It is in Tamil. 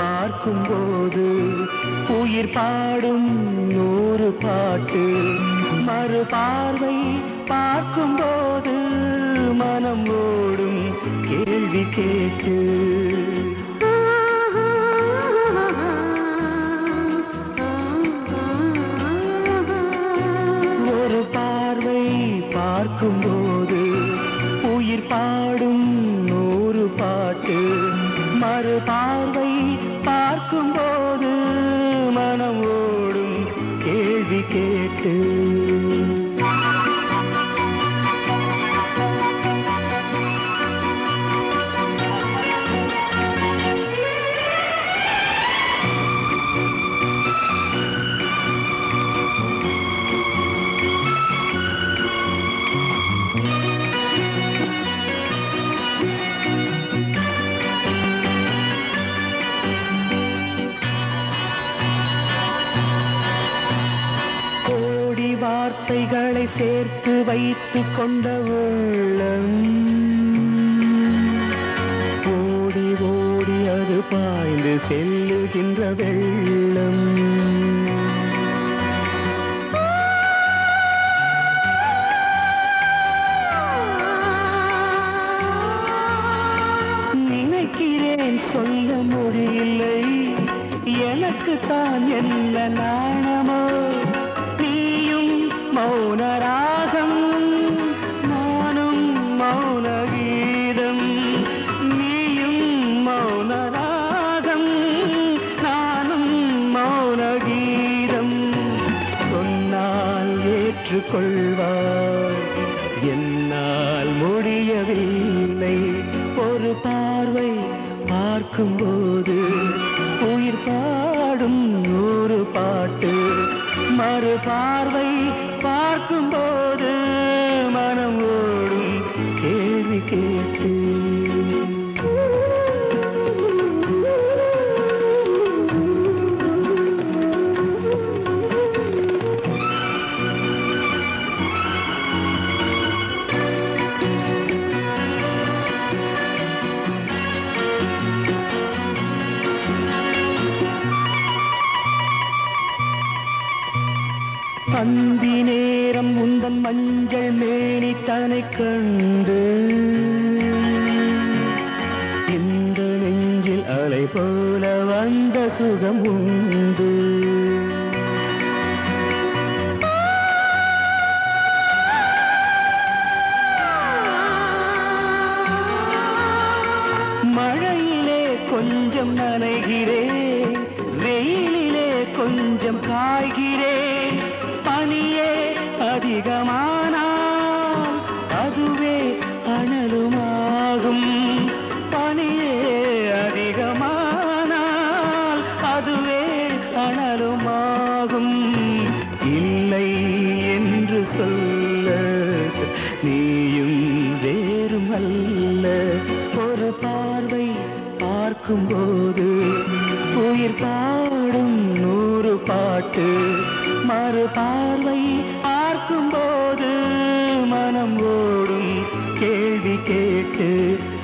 பார்க்கும்போது உயிர் பாடும் நூறு பாட்டு மறு பார்வை பார்க்கும்போது மனம் ஓடும் கேள்வி கேட்டு ஒரு பார்வை பார்க்கும்போது உயிர் பாடும் நூறு பாட்டு மறு பார்வை பார்க்கும்போது மனம் ஓடும் கேள்வி கேட்டு கோடி வார்த்தைகளை சேர்த்து வைத்துக் கொண்ட உள்ளம் ஓடி ஓடி அது பாய்ந்து செல்லுகின்ற வெள்ளம் நினைக்கிறேன் சொல்ல முடியலை எனக்கு தான் என்ன நாணமோ நீயும் மௌனராகம் நானும் மௌன கீதம் நீயும் மௌனராகம் நானும் மௌன கீதம் சொன்னால் ஏற்றுக்கொள்வார் என்னால் முடியவில்லை ஒரு பார்வை பார்க்கும்போது உயிர் பாடும் நூறு பாட்டு மறு பார்வை பார்க்கும்போது மனம் ஓடும் கேள்வி கேட்டு அந்தி நேரம் உந்தன் மஞ்சள் மேனி தனை கண்டு இந்த நெஞ்சில் அலை போல வந்த சுகம் உண்டு மழையிலே கொஞ்சம் நனைகிறேன் வெயிலிலே கொஞ்சம் காய்கிறேன் பனியே அதிகமானால் அதுவே அனலுமாகும் பனியே அதிகமானால் அதுவே அனலுமாகும் இல்லை என்று சொல்ல நீயும் வேறும் அல்ல ஒரு பார்வை பார்க்கும்போது உயிர் பாடும் நூறு பாட்டு மறு பார்வை பார்க்கும்போது மனம் ஓடும் கேள்வி கேட்டு